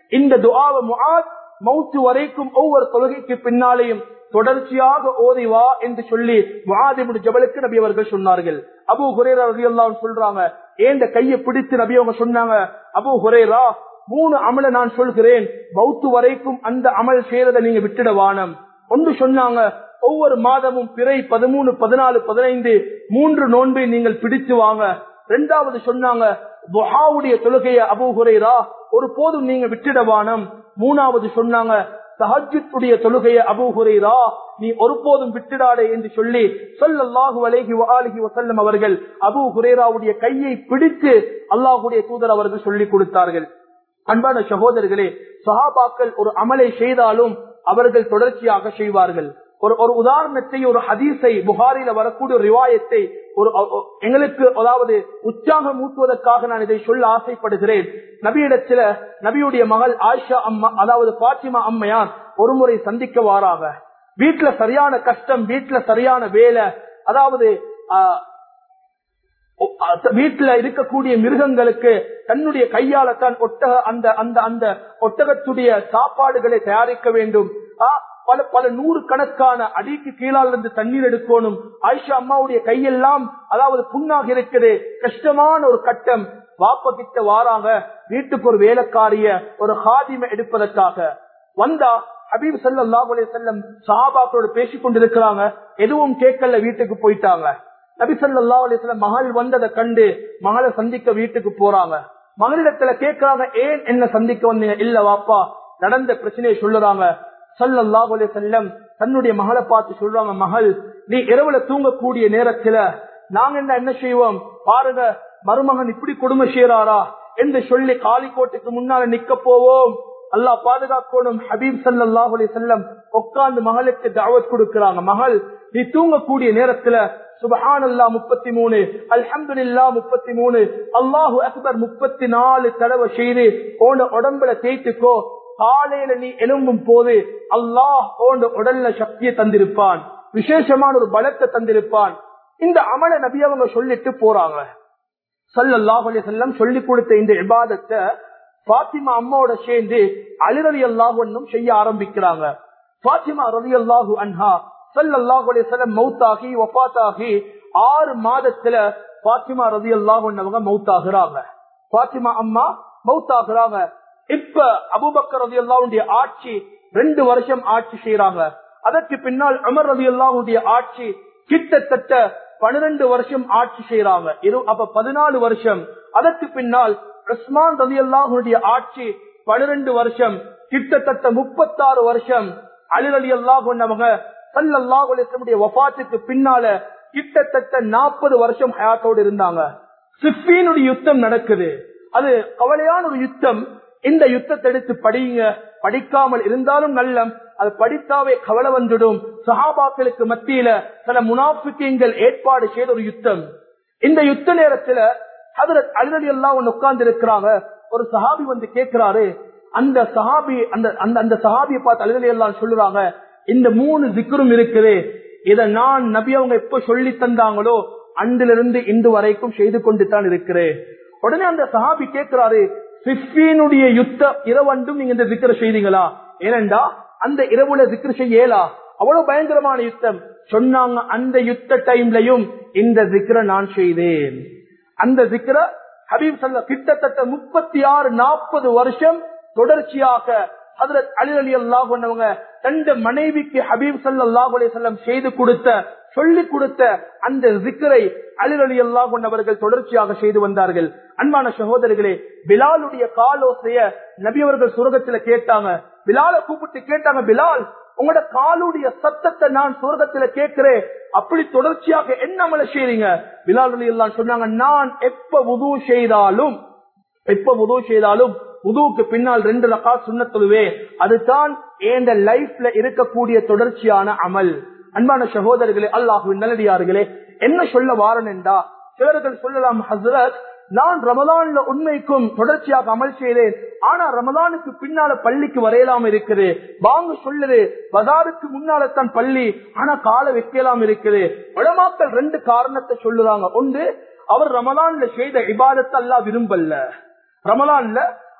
Speaker 1: இந்த துஆவை முஆத் மௌத்து வரைக்கும் ஒவ்வொரு தொழுகைக்கு பின்னாலேயும் தொடர்ச்சியாக ஓதிவா என்று சொல்லி முஆதிபுடு ஜபலுக்கு நபி அவர்கள் சொன்னார்கள் அபு ஹுரேரா ரலியல்லாஹு சொல்றாங்க ஏந்த கையை பிடித்து நபி அவங்க சொன்னாங்க அபு ஹுரேரா மூணு அமல நான் சொல்கிறேன் மௌத்து வரைக்கும் அந்த அமல் செய்யறதை நீங்க விட்டுட வானம் ஒன்று சொன்னாங்க ஒவ்வொரு மாதமும் பிறை பதிமூணு பதினாலு பதினைந்து மூன்று நோன்பை நீங்கள் பிடித்து வாங்க ரெண்டாவது சொன்னாங்க துஹாவுடைய தொழுகைய அபு ஹுரைரா ஒரு போதும் நீங்க விட்டுடவானம் மூணாவது சொன்னாங்க தஹஜுடைய தொழுகைய அபு ஹுரைரா நீ ஒருபோதும் விட்டுடாதே என்று சொல்லி சொல்லல்லாஹு அலைஹி வஆலிஹி வஸல்லம் அவர்கள் அபு ஹுரைராவுடைய கையை பிடித்து அல்லாஹ்வுடைய தூதர் அவர்கள் சொல்லிக் கொடுத்தார்கள் அன்பான சகோதரர்களே சஹாபாக்கள் ஒரு அமலை செய்தாலும் அவர்கள் தொடர்ச்சியாக செய்வார்கள் ஒரு ஒரு உதாரணத்தை ஒரு ஹதீஸை புகாரில வரக்கூடிய ஒரு ரிவாயத்தை ஒரு எங்களுக்கு அதாவது உற்சாகம் ஊட்டுவதற்காக நான் இதை சொல்ல ஆசைப்படுகிறேன் நபியிடத்துல நபியுடைய மகள் ஆயிஷா அம்மா அதாவது பாத்திமா அம்மையார் ஒரு முறை சந்திக்க வாராங்க வீட்டுல சரியான கஷ்டம் வீட்டுல சரியான வேலை அதாவது வீட்டுல இருக்கக்கூடிய மிருகங்களுக்கு தன்னுடைய கையால தான் ஒட்டக அந்த அந்த அந்த ஒட்டகத்துடைய சாப்பாடுகளை தயாரிக்க வேண்டும் பல பல நூறு கணக்கான அடிக்கு கீழால் இருந்து தண்ணீர் எடுக்கணும் ஆயிஷா அம்மாவுடைய கையெல்லாம் அதாவது புண்ணாக இருக்குது கஷ்டமான ஒரு கட்டம் வாப்ப கிட்ட வாராங்க வீட்டுக்கு ஒரு வேலைக்காரிய ஒரு ஹாதிமை எடுப்பதற்காக வந்தா ஹபீப் சல்லாஹ் செல்லம் சஹாபாக்களோட பேசிக் கொண்டிருக்கிறாங்க எதுவும் கேட்கல வீட்டுக்கு போயிட்டாங்க நபி சல்லா அலிஸ்லாம் மகள் வந்ததை கண்டு மகளை சந்திக்க வீட்டுக்கு போறாங்க மகளிடத்துல கேட்கிறாங்க ஏன் என்ன சந்திக்க வந்தீங்க இல்ல வாப்பா நடந்த பிரச்சனையை சொல்லுறாங்க சல்லல்லாஹு அலைஹி செல்லம் தன்னுடைய மகளை பார்த்து சொல்றாங்க மகள் நீ இரவுல தூங்கக்கூடிய நேரத்துல நாங்க என்ன என்ன செய்வோம் பாருங்க மருமகன் இப்படி கொடுமை செய்யறாரா என்று சொல்லி காலிக்கோட்டுக்கு முன்னால நிக்க போவோம் அல்லாஹ் பாதுகாக்கணும் ஹபீப் சல்லாஹ் அலி செல்லம் உட்கார்ந்து மகளுக்கு தாவத் கொடுக்கிறாங்க மகள் நீ தூங்கக்கூடிய நேரத்துல சுபஹான் அல்லா முப்பத்தி மூணு அல்ஹம்துல்லா முப்பத்தி மூணு அல்லாஹு அக்பர் முப்பத்தி நாலு தடவை செய்து உன உடம்புல தேய்த்துக்கோ காலையில நீ எழும்பும் போது அல்லாஹ் உன் உடல்ல சக்தியை தந்திருப்பான் விசேஷமான ஒரு பலத்தை தந்திருப்பான் இந்த அமல நபி அவங்க சொல்லிட்டு போறாங்க சல்லாஹ் அலி செல்லம் சொல்லி கொடுத்த இந்த இபாதத்தை பாத்திமா அம்மாவோட சேர்ந்து அலிரலி அல்லாஹ் செய்ய ஆரம்பிக்கிறாங்க பாத்திமா ரவி அல்லாஹு அன்ஹா சல்லாஹ் அலி செல்லம் மௌத்தாகி ஒப்பாத்தாகி ஆறு மாதத்துல பாத்திமா ரதி அல்லாஹ் அவங்க மௌத்தாகிறாங்க பாத்திமா அம்மா மௌத்தாகிறாங்க இப்ப அபுபக்கர் ரதி அல்லாவுடைய ஆட்சி ரெண்டு வருஷம் ஆட்சி செய்யறாங்க அதற்கு பின்னால் அமர் ரதி அல்லாவுடைய ஆட்சி கிட்டத்தட்ட பனிரெண்டு வருஷம் ஆட்சி செய்யறாங்க அப்ப பதினாலு வருஷம் அதற்கு பின்னால் உஸ்மான் ரதி அல்லாஹுடைய ஆட்சி பனிரெண்டு வருஷம் கிட்டத்தட்ட முப்பத்தாறு வருஷம் அலி அலி அல்லாஹ் சல்லாஹுடைய வபாத்துக்கு பின்னால கிட்டத்தட்ட நாற்பது வருஷம் ஹயாத்தோடு இருந்தாங்க சிஃபீனுடைய யுத்தம் நடக்குது அது கவலையான ஒரு யுத்தம் இந்த யுத்தத்தை எடுத்து படியுங்க படிக்காமல் இருந்தாலும் நல்லம் அது படித்தாவே கவலை வந்துடும் சஹாபாக்களுக்கு மத்தியில சில முனாஃபிக்கங்கள் ஏற்பாடு செய்த ஒரு யுத்தம் இந்த யுத்த நேரத்துல ஹதரத் அலிரடி எல்லாம் ஒன்னு உட்கார்ந்து இருக்கிறாங்க ஒரு சஹாபி வந்து கேட்கிறாரு அந்த சஹாபி அந்த அந்த அந்த சஹாபியை பார்த்து அலிரடி எல்லாம் சொல்லுறாங்க இந்த மூணு சிக்கரும் இருக்குது இத நான் நபி அவங்க எப்ப சொல்லி தந்தாங்களோ அன்றிலிருந்து இன்று வரைக்கும் செய்து கொண்டு தான் இருக்கிறேன் உடனே அந்த சஹாபி கேட்கிறாரு சிஃபீனுடைய யுத்த இரவண்டும் நீங்க இந்த சிக்கர செய்தீங்களா ஏனண்டா அந்த இரவுல சிக்கர செய்யலா அவ்வளவு பயங்கரமான யுத்தம் சொன்னாங்க அந்த யுத்த டைம்லயும் இந்த சிக்கர நான் செய்தேன் அந்த சிக்கர ஹபீப் சல்ல கிட்டத்தட்ட முப்பத்தி ஆறு நாற்பது வருஷம் தொடர்ச்சியாக ஹதரத் அலி அலி அல்லாஹ் தந்த மனைவிக்கு ஹபீப் சல்லாஹ் அலிசல்லம் செய்து கொடுத்த சொல்லிக் கொடுத்த அந்த சிக்கரை அலி அலி அல்லாஹ் அவர்கள் தொடர்ச்சியாக செய்து வந்தார்கள் அன்பான சகோதரர்களே பிலாலுடைய காலோசைய நபி அவர்கள் சுரகத்துல கேட்டாங்க பிலால கூப்பிட்டு கேட்டாங்க பிலால் உங்களோட காலுடைய சத்தத்தை நான் சுரகத்துல கேட்கிறேன் அப்படி தொடர்ச்சியாக என்ன அமல செய்றீங்க பிலால் அலி எல்லாம் சொன்னாங்க நான் எப்ப உது செய்தாலும் எப்ப உது செய்தாலும் உதுவுக்கு பின்னால் ரெண்டு ரகா சுண்ணத்தொழுவே அதுதான் எந்த லைஃப்ல இருக்கக்கூடிய தொடர்ச்சியான அமல் அன்பான சகோதரர்களே அல்லாஹுவின் நல்லடியார்களே என்ன சொல்ல வாரன் என்றா சிலர்கள் சொல்லலாம் ஹசரத் நான் ரமலான்ல உண்மைக்கும் தொடர்ச்சியாக அமல் செய்தேன் ஆனா ரமலானுக்கு பின்னால பள்ளிக்கு வரையலாம் இருக்குது வாங்க சொல்லுது பதாருக்கு முன்னால தான் பள்ளி ஆனா கால வைக்கலாம் இருக்குது உடமாக்கள் ரெண்டு காரணத்தை சொல்லுறாங்க ஒன்று அவர் ரமலான்ல செய்த இபாதத்தை அல்லா விரும்பல்ல ரமலான்ல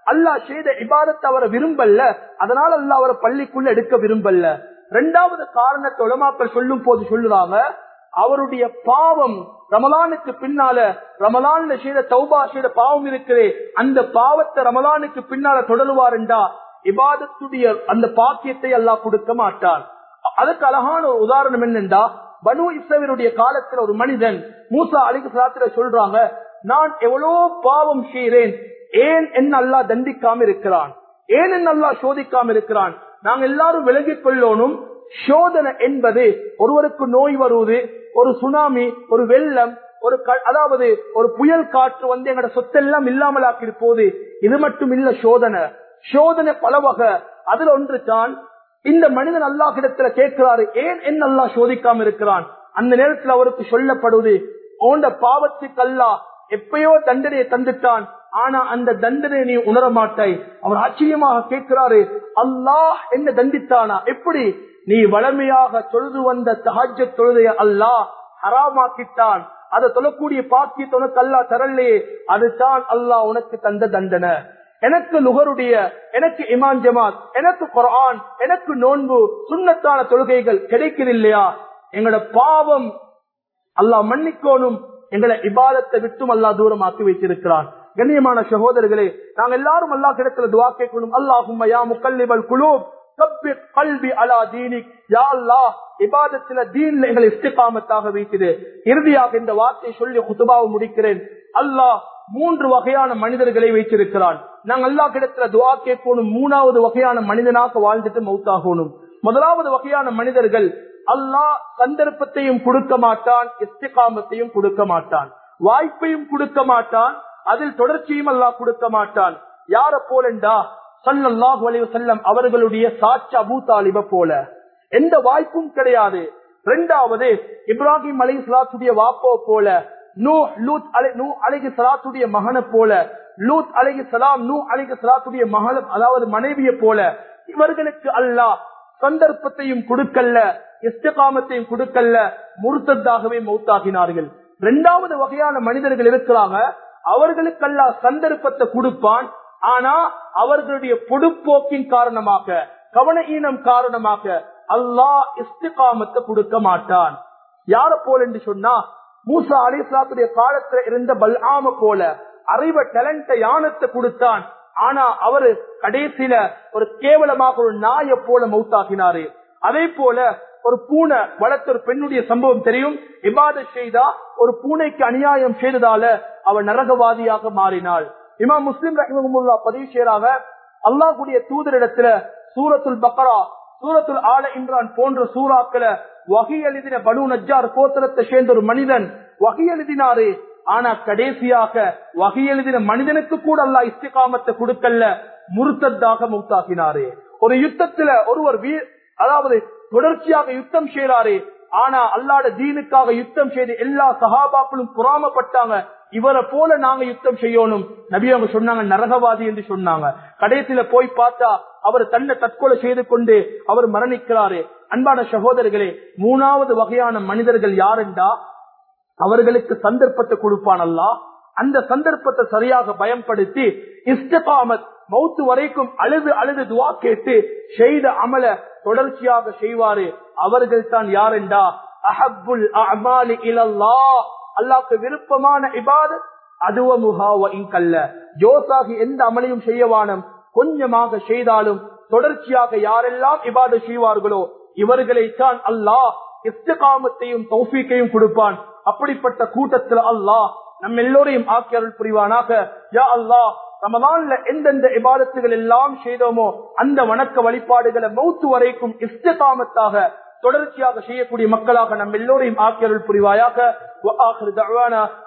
Speaker 1: அல்லாஹ் செய்த இபாதத்தை அவரை விரும்பல்ல அதனால அல்லாஹ் அவரை பள்ளிக்குள்ள எடுக்க விரும்பல்ல ரெண்டாவது காரணத்தை உலமாக்கள் சொல்லும் போது சொல்லுறாங்க அவருடைய பாவம் ரமலானுக்கு பின்னால ரமலான்ல செய்த தௌபா செய்த பாவம் இருக்கிறே அந்த பாவத்தை ரமலானுக்கு பின்னால தொடருவாருண்டா இபாதத்துடைய அந்த பாக்கியத்தை அல்லாஹ் கொடுக்க மாட்டான் அதுக்கு அழகான ஒரு உதாரணம் என்னண்டா பனு இஸ்ரவேலுடைய காலத்துல ஒரு மனிதன் மூசா அலிக்கு சாத்திர சொல்றாங்க நான் எவ்வளவு பாவம் செய்கிறேன் ஏன் என்ன அல்லாஹ் தண்டிக்காம இருக்கிறான் ஏன் என்ன அல்லாஹ் சோதிக்காம இருக்கிறான் நாங்க எல்லாரும் விலகிக் கொள்ளணும் சோதனை என்பது ஒருவருக்கு நோய் வருவது ஒரு சுனாமி ஒரு வெள்ளம் ஒரு க- அதாவது ஒரு புயல் காற்று வந்து எங்கட சொத்தெல்லாம் இல்லாமலாக்கி போகுது இது மட்டும் இல்ல சோதனை சோதனை பல வகை அதுல ஒன்று தான் இந்த மனிதன் அல்லாஹிடத்துல கேட்கிறாரு ஏன் என்ன அல்லாஹ் சோதிக்காம இருக்கிறான் அந்த நேரத்தில் அவருக்கு சொல்லப்படுவது ஓண்ட பாவத்துக்கு அல்லாஹ் எப்பயோ தண்டனையை தந்துட்டான் ஆனா அந்த தண்டனை நீ உணர மாட்டாய் அவர் ஆச்சரியமாக கேட்கிறாரு அல்லாஹ் என்ன தண்டித்தானா எப்படி நீ வளமையாக தொழுது வந்த தஹஜ தொழுதைய அல்லாஹ் ஹராமாக்கிட்டான் அதை சொல்லக்கூடிய பாக்கியத்தை உனக்கு அல்லாஹ் தரலையே அதுதான் அல்லாஹ் உனக்கு தந்த தண்டனை எனக்கு லுகருடைய எனக்கு இமான் ஜமாத் எனக்கு குர்ஆன் எனக்கு நோன்பு சுண்ணத்தான தொழுகைகள் கிடைக்குது இல்லையா எங்களோட பாவம் அல்லாஹ் மன்னிக்கோனும் எங்களை இபாதத்தை விட்டும் அல்லாஹ் தூரமாக்கி வைத்திருக்கிறான் கண்ணியமான சகோதரர்களே நாங்க எல்லாரும் அல்லாஹ் கிடத்துல துவா கேட்கணும் அல்லாஹும் யா முக்கல்லிபல் குலூப் கப்பிர் கல்வி அலா தீனிக் யா அல்லாஹ் இபாதத்துல தீன்ல எங்களை இஸ்திகாமத்தாக வைக்குது இறுதியாக இந்த வார்த்தையை சொல்லி குத்துபாவை முடிக்கிறேன் அல்லாஹ் மூன்று வகையான மனிதர்களை வைத்திருக்கிறான் நாங்க அல்லாஹ் கிடத்துல துவா கேட்கணும் மூணாவது வகையான மனிதனாக வாழ்ந்துட்டு மௌத்தாகணும் முதலாவது வகையான மனிதர்கள் அல்லாஹ் சந்தர்ப்பத்தையும் கொடுக்க மாட்டான் இஸ்திகாமத்தையும் கொடுக்க மாட்டான் வாய்ப்பையும் கொடுக்க மாட்டான் அதில் தொடர்ச்சியும் அல்லாஹ் கொடுக்க மாட்டான் யார போலண்டா சல்லல்லாஹு அலைஹி வஸல்லம் அவர்களுடைய சாட்சி அபூ தாலிப போல எந்த வாய்ப்பும் கிடையாது இரண்டாவது இப்ராஹிம் அலை சலாத்துடைய வாப்போ போல நூ லூத் அலை நூ அலைஹி சலாத்துடைய மகனை போல லூத் அலைஹி சலாம் நூ அலைஹி சலாத்துடைய மகள அதாவது மனைவியை போல இவர்களுக்கு அல்லாஹ் சந்தர்ப்பத்தையும் கொடுக்கல்ல இஸ்திகாமத்தையும் கொடுக்கல்ல முருத்தத்தாகவே மௌத்தாகினார்கள் இரண்டாவது வகையான மனிதர்கள் இருக்கிறாங்க அவர்களுக்கு அல்லாஹ் சந்தர்ப்பத்தை கொடுப்பான் ஆனா அவர்களுடைய பொடுப்போக்கின் காரணமாக கவன ஈனம் காரணமாக அல்லாஹ் இஸ்திகாமத்தை கொடுக்க மாட்டான் யார போல என்று சொன்னா மூசா அலிஸ்லாத்துடைய காலத்துல இருந்த பல்ஆம போல அறிவ டேலண்ட யானத்தை கொடுத்தான் ஆனா அவரு கடைசியில ஒரு கேவலமாக ஒரு நாயை போல மௌத்தாக்கினாரு அதே போல ஒரு பூனை வளர்த்த ஒரு பெண்ணுடைய சம்பவம் தெரியும் இபாத செய்தா ஒரு பூனைக்கு அநியாயம் செய்ததால அவள் நரகவாதியாக மாறினாள் இமாம் முஸ்லிம் ரஹிமகுல்லா பதிவு செய்யறாங்க அல்லாஹ்வுடைய தூதரிடத்துல சூரத்துல் பக்ரா சூரத்துல் ஆல இம்ரான் போன்ற சூறாக்களை வகை எழுதின பனு நஜ்ஜார் கோத்திரத்தை சேர்ந்த ஒரு மனிதன் வகை எழுதினாரு ஆனா கடைசியாக வகை எழுதின மனிதனுக்கு கூட அல்லாஹ் இஸ்திகாமத்தை கொடுக்கல முருத்தத்தாக மௌத்தாக்கினாரு ஒரு யுத்தத்துல ஒருவர் வீ அதாவது தொடர்ச்சியாக யுத்தம் செய்யறாரு ஆனா அல்லாட தீனுக்காக யுத்தம் செய்து எல்லா சகாபாக்களும் புறாமப்பட்டாங்க இவரை போல நாங்க யுத்தம் செய்யணும் நபி அவங்க சொன்னாங்க நரகவாதி என்று சொன்னாங்க கடைசியில போய் பார்த்தா அவர் தன்னை தற்கொலை செய்து கொண்டு அவர் மரணிக்கிறாரு அன்பான சகோதரர்களே மூணாவது வகையான மனிதர்கள் யாருண்டா அவர்களுக்கு சந்தர்ப்பத்தை கொடுப்பான் அல்லாஹ் அந்த சந்தர்ப்பத்தை சரியாக பயன்படுத்தி இஸ்தகாமத் மௌத்து வரைக்கும் அழுது அழுது துவா கேட்டு செய்த அமல தொடர்ச்சியாக செய்வாரு அவர்கள் தான் யாரெண்டா அஹப்புல் அமாலி இலல்லா அல்லாஹ்க்கு விருப்பமான இபாதத் அதுவமுகாவ இங்கல்ல ஜோசாகி எந்த அமலையும் செய்யவானம் கொஞ்சமாக செய்தாலும் தொடர்ச்சியாக யாரெல்லாம் இபாத செய்வார்களோ இவர்களை தான் அல்லாஹ் இஸ்திகாமத்தையும் தௌஃபீக்கையும் கொடுப்பான் அப்படிப்பட்ட கூட்டத்தில் அல்லாஹ் நம்ம எல்லோரையும் ஆக்கி அருள் புரிவானாக யா அல்லாஹ் ரமலான்ல எந்தெந்த இபாதத்துகள் எல்லாம் செய்தோமோ அந்த வணக்க வழிபாடுகளை மௌத்து வரைக்கும் இஸ்திகாமத்தாக தொடர்ச்சியாக செய்யக்கூடிய மக்களாக நம்ம எல்லோரையும் ஆக்கி அருள் புரிவாயாக